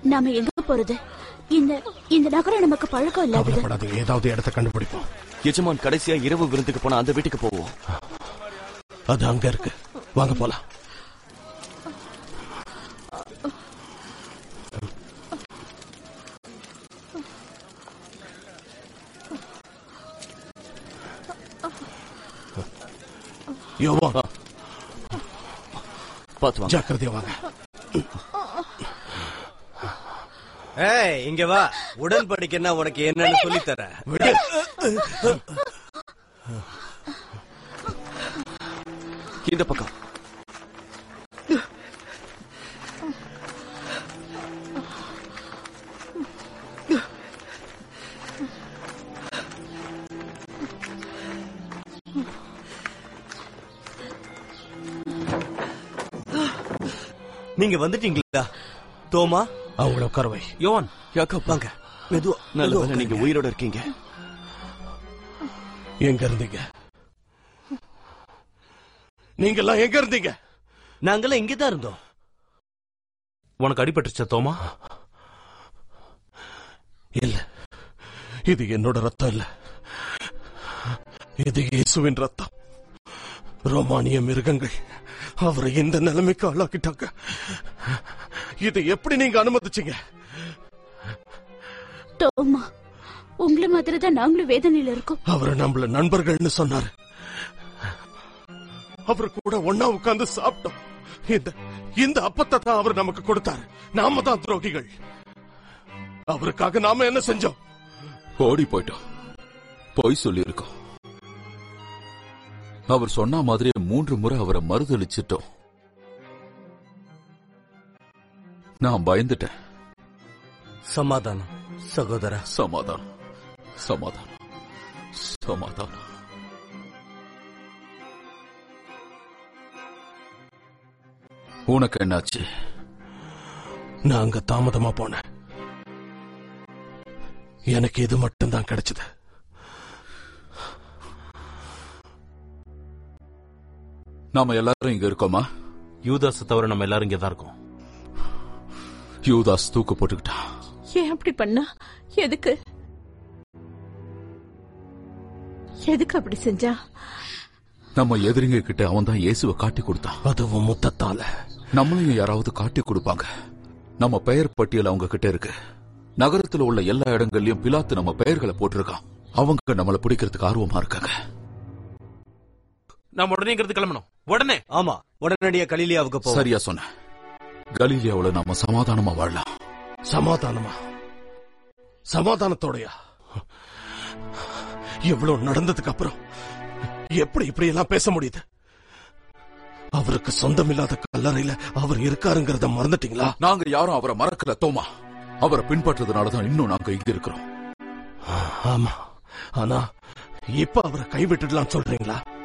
நாம எங்க போறது இந்த இந்த நகரம் நமக்கு பழக்கம் இல்லாதது கவலைப்படாதீங்க ஏதாவது இடத்த கண்டுபிடிப்போம் எஜமான் கடைசியா இரவு விருந்துக்கு போனா அந்த வீட்டுக்கு போவோம் அது அங்க இருக்கு வாங்க போலாம் யோவா பாத்து வாங்க ஜாக்கிரதையா வாங்க ஏய் இங்க வா உடன்படிக்கைன்னா உனக்கு என்னன்னு சொல்லி தரேன் விடு இந்த பக்கம் நீங்க வந்துட்டீங்களா தோமா அவங்கள உட்கார வை யோவான் யாக்கோப் வாங்க மெதுவா நல்ல மெதுவா வேளை நீங்க உட்காருங்க. உயிரோட இருக்கீங்க எங்க இருந்தீங்க நீங்க எல்லாம் எங்க இருந்தீங்க நாங்கெல்லாம் இங்கதான் இருந்தோம் உனக்கு அடிபட்டுச்சா தோமா இல்ல இது என்னோட ரத்தம் இல்ல இது இயேசுவின் ரத்தம் ரோமானிய மிருகங்கள் அவரை இந்த நிலைமைக்கு ஆளாக்கிட்டாங்க இதை எப்படி நீங்க அனுமதிச்சீங்க தோமா உங்களை மாதிரி தான் நாங்களும் வேதனையில இருக்கோம் அவர் நம்மள நண்பர்கள்னு சொன்னாரு அவர் கூட ஒன்னா உட்கார்ந்து சாப்பிட்டோம் இந்த இந்த அப்பத்தை தான் அவர் நமக்கு கொடுத்தாரு நாம தான் துரோகிகள் அவருக்காக நாம என்ன செஞ்சோம் ஓடி போயிட்டோம் பொய் சொல்லியிருக்கோம் அவர் சொன்ன மாதிரியே மூன்று முறை அவரை மறுதளிச்சிட்டோம் நான் பயந்துட்டேன் சமாதானம் சகோதரா சமாதானம் சமாதானம் சமாதானம் உனக்கு என்னாச்சு நான் அங்க தாமதமா போனேன் எனக்கு இது மட்டும்தான் கிடைச்சது நாம எல்லாரும் இங்க இருக்கோமா யூதாஸ் தவிர நம்ம எல்லாரும் இங்க தான் இருக்கோம் யூதாஸ் தூக்கு போட்டுக்கிட்டான் ஏன் அப்படி பண்ணா எதுக்கு எதுக்கு அப்படி செஞ்சா நம்ம எதிரிங்க கிட்ட அவன் தான் இயேசுவை காட்டி கொடுத்தான் அதுவும் முத்தத்தால நம்மளையும் யாராவது காட்டி கொடுப்பாங்க நம்ம பெயர் பட்டியல் அவங்க கிட்ட இருக்கு நகரத்துல உள்ள எல்லா இடங்கள்லயும் பிலாத்து நம்ம பெயர்களை போட்டிருக்கான் அவங்க நம்மள பிடிக்கிறதுக்கு ஆர்வமா இருக்காங்க நம்ம உடனே இங்கிருந்து கிளம்பணும் உடனே ஆமா உடனடியா கலிலியாவுக்கு போ சரியா சொன்ன கலீலியாவுல நாம சமாதானமா வாழலாம் சமாதானமா சமாதானத்தோடயா இவ்வளவு நடந்ததுக்கு அப்புறம் எப்படி இப்படி எல்லாம் பேச முடியுது அவருக்கு சொந்தமில்லாத கல்லறையில அவர் இருக்காருங்கிறத மறந்துட்டீங்களா நாங்க யாரும் அவரை மறக்கல தோமா அவரை பின்பற்றதுனாலதான் இன்னும் நாங்க இங்க இருக்கிறோம் ஆமா ஆனா இப்ப அவரை கைவிட்டுடலாம் சொல்றீங்களா